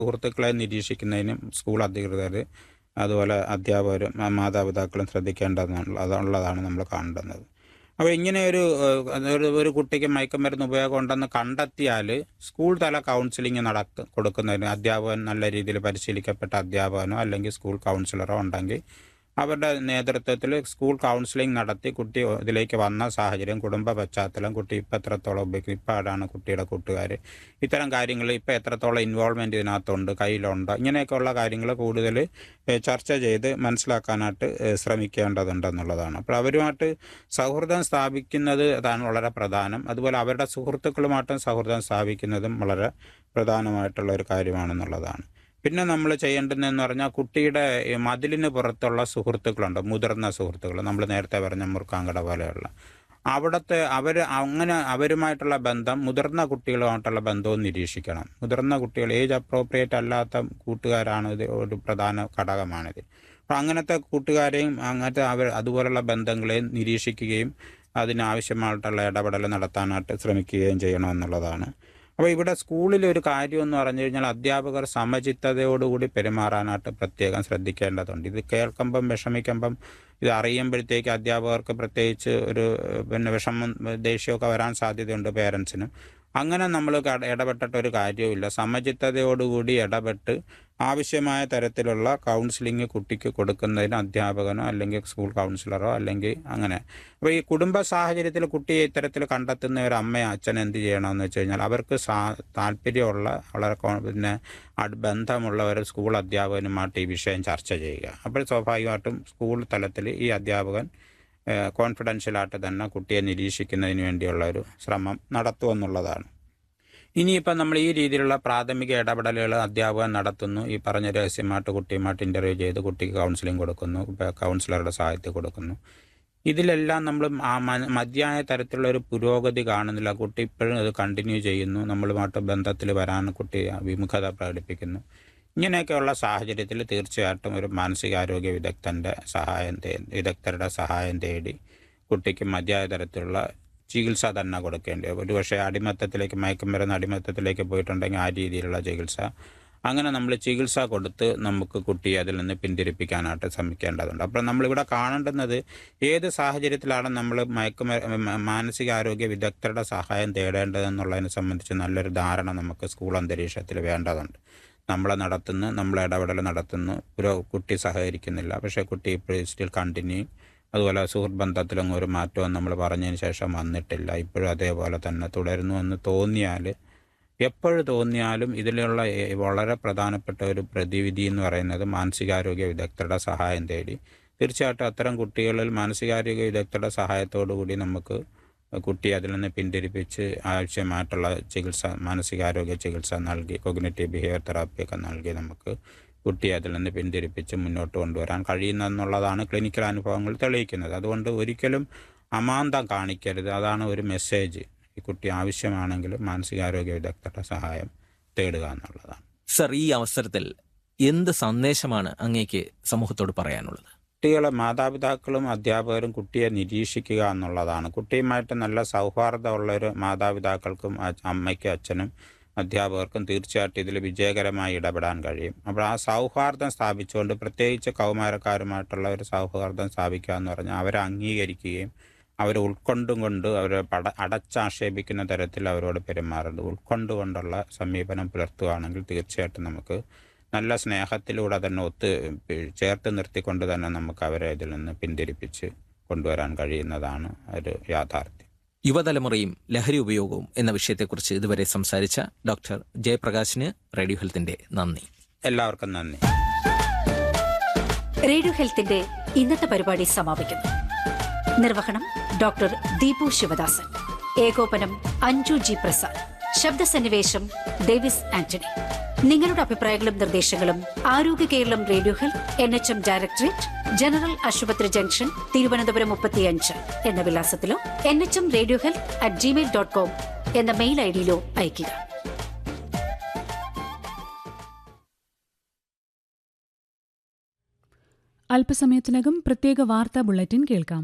സുഹൃത്തുക്കളെ നിരീക്ഷിക്കുന്നതിനും സ്കൂൾ അധികൃതർ അതുപോലെ അധ്യാപകരും മാ- മാതാപിതാക്കളും ശ്രദ്ധിക്കേണ്ടതുള്ളതാണ് നമ്മൾ കാണേണ്ടുന്നത് അപ്പോൾ ഇങ്ങനെ ഒരു ഏഹ്, ഒരു ഒരു കുട്ടിക്ക് മയക്കുമരുന്ന് ഉപയോഗം ഉണ്ടെന്ന് കണ്ടെത്തിയാൽ സ്കൂൾ തല കൗൺസിലിംഗ് നടക്ക കൊടുക്കുന്നതിന് അധ്യാപകൻ നല്ല രീതിയിൽ പരിശീലിക്കപ്പെട്ട അധ്യാപകനോ അല്ലെങ്കിൽ സ്കൂൾ കൗൺസിലറോ ഉണ്ടെങ്കിൽ അവരുടെ നേതൃത്വത്തിൽ സ്കൂൾ കൗൺസിലിംഗ് നടത്തി കുട്ടി ഇതിലേക്ക് വന്ന സാഹചര്യം കുടുംബ പശ്ചാത്തലം കുട്ടി ഇപ്പം എത്രത്തോളം ഉപയോഗിക്കും ഇപ്പം ആരാണ് കുട്ടിയുടെ കൂട്ടുകാർ ഇത്തരം കാര്യങ്ങൾ ഇപ്പം എത്രത്തോളം ഇൻവോൾവ്മെൻറ്റ് ഇതിനകത്തുണ്ട് കയ്യിലുണ്ടോ ഇങ്ങനെയൊക്കെയുള്ള കാര്യങ്ങൾ കൂടുതൽ ഏഹ്, ചർച്ച ചെയ്ത് മനസ്സിലാക്കാനായിട്ട് ഏഹ്, ശ്രമിക്കേണ്ടതുണ്ടെന്നുള്ളതാണ് അപ്പോൾ അവരുമായിട്ട് സൗഹൃദം സ്ഥാപിക്കുന്നത് അതാണ് വളരെ പ്രധാനം അതുപോലെ അവരുടെ സുഹൃത്തുക്കളുമായിട്ടും സൗഹൃദം സ്ഥാപിക്കുന്നതും വളരെ പ്രധാനമായിട്ടുള്ള ഒരു കാര്യമാണെന്നുള്ളതാണ് പിന്നെ നമ്മൾ ചെയ്യേണ്ടതെന്ന് പറഞ്ഞാൽ കുട്ടിയുടെ ഈ മതിലിന് പുറത്തുള്ള സുഹൃത്തുക്കളുണ്ട് മുതിർന്ന സുഹൃത്തുക്കൾ നമ്മൾ നേരത്തെ പറഞ്ഞ മുറുക്കാങ്കട പോലെയുള്ള അവിടുത്തെ അവർ അങ്ങനെ അവരുമായിട്ടുള്ള ബന്ധം മുതിർന്ന കുട്ടികളുമായിട്ടുള്ള ബന്ധവും നിരീക്ഷിക്കണം മുതിർന്ന കുട്ടികൾ ഏജ് അപ്രോപ്രിയേറ്റ് അല്ലാത്ത കൂട്ടുകാരാണ് ഇത് ഒരു പ്രധാന ഘടകമാണിത് അപ്പോൾ അങ്ങനത്തെ കൂട്ടുകാരെയും അങ്ങനത്തെ അവർ അതുപോലുള്ള ബന്ധങ്ങളെയും നിരീക്ഷിക്കുകയും അതിനാവശ്യമായിട്ടുള്ള ഇടപെടൽ നടത്താനായിട്ട് ശ്രമിക്കുകയും ചെയ്യണമെന്നുള്ളതാണ് അപ്പോൾ ഇവിടെ സ്കൂളിൽ ഒരു കാര്യം എന്ന് പറഞ്ഞു കഴിഞ്ഞാൽ അധ്യാപകർ സമചിത്തതയോടുകൂടി പെരുമാറാനായിട്ട് പ്രത്യേകം ശ്രദ്ധിക്കേണ്ടതുണ്ട് ഇത് കേൾക്കുമ്പം വിഷമിക്കുമ്പം ഇത് അറിയുമ്പോഴത്തേക്ക് അധ്യാപകർക്ക് പ്രത്യേകിച്ച് ഒരു ഏഹ്, പിന്നെ വിഷമം ദേഷ്യമൊക്കെ വരാൻ സാധ്യതയുണ്ട് പേരൻസിനും അങ്ങനെ നമ്മൾ കട- ഇടപെട്ടിട്ട് ഒരു കാര്യവുമില്ല സമചിത്തതയോടുകൂടി ഇടപെട്ട് ആവശ്യമായ തരത്തിലുള്ള കൗൺസിലിംഗ് കുട്ടിക്ക് കൊടുക്കുന്നതിന് അധ്യാപകനോ അല്ലെങ്കിൽ സ്കൂൾ കൗൺസിലറോ അല്ലെങ്കിൽ അങ്ങനെ അപ്പോൾ ഈ കുടുംബ സാഹചര്യത്തിൽ കുട്ടിയെ ഇത്തരത്തിൽ കണ്ടെത്തുന്ന ഒരു അമ്മയോ അച്ഛൻ എന്ത് ചെയ്യണമെന്ന് വെച്ച് കഴിഞ്ഞാൽ അവർക്ക് സാ താല്പര്യമുള്ള വളരെ കോ- പിന്നെ അട് ബന്ധമുള്ള ഒരു സ്കൂൾ അധ്യാപകനുമായിട്ട് ഈ വിഷയം ചർച്ച ചെയ്യുക അപ്പോൾ സ്വാഭാവികമായിട്ടും സ്കൂൾ തലത്തിൽ ഈ അധ്യാപകൻ കോൺഫിഡൻഷ്യലായിട്ട് തന്നെ കുട്ടിയെ നിരീക്ഷിക്കുന്നതിന് വേണ്ടിയുള്ള ഒരു ശ്രമം നടത്തുമെന്നുള്ളതാണ് ഇനിയിപ്പം നമ്മൾ ഈ രീതിയിലുള്ള പ്രാഥമിക ഇടപെടലുകൾ അധ്യാപകൻ നടത്തുന്നു ഈ പറഞ്ഞ രഹസ്യമായിട്ട് കുട്ടിയുമായിട്ട് ഇൻ്റർവ്യൂ ചെയ്ത് കുട്ടിക്ക് കൗൺസിലിംഗ് കൊടുക്കുന്നു ഇപ്പം കൗൺസിലറുടെ സഹായത്തിൽ കൊടുക്കുന്നു ഇതിലെല്ലാം നമ്മൾ ആ മ- മതിയായ തരത്തിലുള്ള ഒരു പുരോഗതി കാണുന്നില്ല കുട്ടി ഇപ്പോഴും അത് കണ്ടിന്യൂ ചെയ്യുന്നു നമ്മളുമായിട്ട് ബന്ധത്തിൽ വരാൻ കുട്ടി വിമുഖത പ്രകടിപ്പിക്കുന്നു ഇങ്ങനെയൊക്കെയുള്ള സാഹചര്യത്തിൽ തീർച്ചയായിട്ടും ഒരു മാനസികാരോഗ്യ വിദഗ്ധൻ്റെ സഹായം തേ വിദഗ്ധരുടെ സഹായം തേടി കുട്ടിക്ക് മതിയായ തരത്തിലുള്ള ചികിത്സ തന്നെ കൊടുക്കേണ്ടി വരും ഒരുപക്ഷെ അടിമത്തത്തിലേക്ക് മയക്കുമരുന്ന് അടിമത്തത്തിലേക്ക് പോയിട്ടുണ്ടെങ്കിൽ ആ രീതിയിലുള്ള ചികിത്സ അങ്ങനെ നമ്മൾ ചികിത്സ കൊടുത്ത് നമുക്ക് കുട്ടിയെ അതിൽ നിന്ന് പിന്തിരിപ്പിക്കാനായിട്ട് ശ്രമിക്കേണ്ടതുണ്ട് അപ്പോൾ നമ്മളിവിടെ കാണേണ്ടുന്നത് ഏത് സാഹചര്യത്തിലാണ് നമ്മൾ മയക്കുമ മ- മാനസികാരോഗ്യ വിദഗ്ധരുടെ സഹായം തേടേണ്ടതെന്നുള്ളതിനെ സംബന്ധിച്ച് നല്ലൊരു ധാരണ നമുക്ക് സ്കൂൾ അന്തരീക്ഷത്തിൽ വേണ്ടതുണ്ട് നമ്മളെ നടത്തുന്നു നമ്മളെ ഇടപെടൽ നടത്തുന്നു ഒരു കുട്ടി സഹകരിക്കുന്നില്ല പക്ഷേ കുട്ടി ഇപ്പോഴും സ്റ്റിൽ കണ്ടിന്യൂ അതുപോലെ സുഹൃത്ത് ബന്ധത്തിലൊന്നും ഒരു മാറ്റവും നമ്മൾ പറഞ്ഞതിന് ശേഷം വന്നിട്ടില്ല ഇപ്പോഴും അതേപോലെ തന്നെ തുടരുന്നു എന്ന് തോന്നിയാൽ എപ്പോഴും തോന്നിയാലും ഇതിലുള്ള ഏ- വളരെ പ്രധാനപ്പെട്ട ഒരു പ്രതിവിധി എന്ന് പറയുന്നത് മാനസികാരോഗ്യ വിദഗ്ധരുടെ സഹായം തേടി തീർച്ചയായിട്ടും അത്തരം കുട്ടികളിൽ മാനസികാരോഗ്യ വിദഗ്ധരുടെ സഹായത്തോടു കൂടി നമുക്ക് കുട്ടിയെ അതിൽ നിന്ന് പിന്തിരിപ്പിച്ച് ആവശ്യമായിട്ടുള്ള ചികിത്സ മാനസികാരോഗ്യ ചികിത്സ നൽകി കൊഗ്നറ്റീവ് ബിഹേവിയർ തെറാപ്പിയൊക്കെ നൽകി നമുക്ക് കുട്ടിയെ അതിൽ നിന്ന് പിന്തിരിപ്പിച്ച് മുന്നോട്ട് കൊണ്ടുവരാൻ കഴിയുന്നെന്നുള്ളതാണ് ക്ലിനിക്കൽ അനുഭവങ്ങൾ തെളിയിക്കുന്നത് അതുകൊണ്ട് ഒരിക്കലും അമാന്തം കാണിക്കരുത് അതാണ് ഒരു മെസ്സേജ് ഈ കുട്ടി ആവശ്യമാണെങ്കിൽ മാനസികാരോഗ്യ വിദഗ്ധരുടെ സഹായം തേടുക എന്നുള്ളതാണ് സർ ഈ അവസരത്തിൽ എന്ത് സന്ദേശമാണ് അങ്ങേക്ക് സമൂഹത്തോട് പറയാനുള്ളത് കുട്ടികളെ മാതാപിതാക്കളും അധ്യാപകരും കുട്ടിയെ നിരീക്ഷിക്കുക എന്നുള്ളതാണ് കുട്ടിയുമായിട്ട് നല്ല സൗഹാർദ്ദമുള്ള ഒരു മാതാപിതാക്കൾക്കും അ- അമ്മയ്ക്കും അച്ഛനും അധ്യാപകർക്കും തീർച്ചയായിട്ടും ഇതിൽ വിജയകരമായി ഇടപെടാൻ കഴിയും അപ്പോൾ ആ സൗഹാർദ്ദം സ്ഥാപിച്ചുകൊണ്ട് പ്രത്യേകിച്ച് കൗമാരക്കാരുമായിട്ടുള്ള ഒരു സൗഹാർദ്ദം സ്ഥാപിക്കുക എന്ന് പറഞ്ഞാൽ അവരെ അംഗീകരിക്കുകയും അവരെ ഉൾക്കൊണ്ടും കൊണ്ട് അവരെ പട അടച്ചാക്ഷേപിക്കുന്ന തരത്തിൽ അവരോട് പെരുമാറുന്നത് ഉൾക്കൊണ്ടുകൊണ്ടുള്ള സമീപനം പുലർത്തുകയാണെങ്കിൽ തീർച്ചയായിട്ടും നമുക്ക് നല്ല സ്നേഹത്തിലൂടെ തന്നെ ഒത്ത് പി- ചേർത്ത് നിർത്തിക്കൊണ്ട് തന്നെ നമുക്ക് അവരെ ഇതിൽ നിന്ന് പിന്തിരിപ്പിച്ച് കൊണ്ടുവരാൻ കഴിയുന്നതാണ് ഒരു യാഥാർത്ഥ്യം യുവതലമുറയും ലഹരി ഉപയോഗവും എന്ന വിഷയത്തെക്കുറിച്ച് ഇതുവരെ സംസാരിച്ച ഡോക്ടർ ജയപ്രകാശിന് റേഡിയോ ഹെൽത്തിന്റെ നന്ദി എല്ലാവർക്കും നന്ദി റേഡിയോ ഹെൽത്തിന്റെ ഇന്നത്തെ പരിപാടി സമാപിക്കുന്നു നിർവഹണം ഡോക്ടർ ദീപു ശിവദാസൻ ഏകോപനം അഞ്ജു ജി പ്രസാദ് ശബ്ദസന്നിവേശം ഡേവിസ് ആന്റണി നിങ്ങളുടെ അഭിപ്രായങ്ങളും നിർദ്ദേശങ്ങളും Arogya Keralam radio health N H M directorate general ആശുപത്രി ജംഗ്ഷൻ തിരുവനന്തപുരം മുപ്പത്തിയഞ്ച് എന്ന വിലാസത്തിലോ N H M radio health at Gmail dot com എന്ന മെയിൽ ഐ ഡിയിലോ അയയ്ക്കുക അല്പസമയത്തിനകം പ്രത്യേക വാർത്താ ബുള്ളറ്റിൻ കേൾക്കാം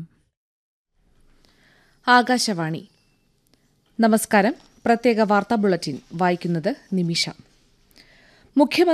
ആകാശവാണി നമസ്കാരം പ്രത്യേക വാർത്താ ബുള്ളറ്റിൻ വായിക്കുന്നത് നിമിഷ മുഖ്യമന്ത്രി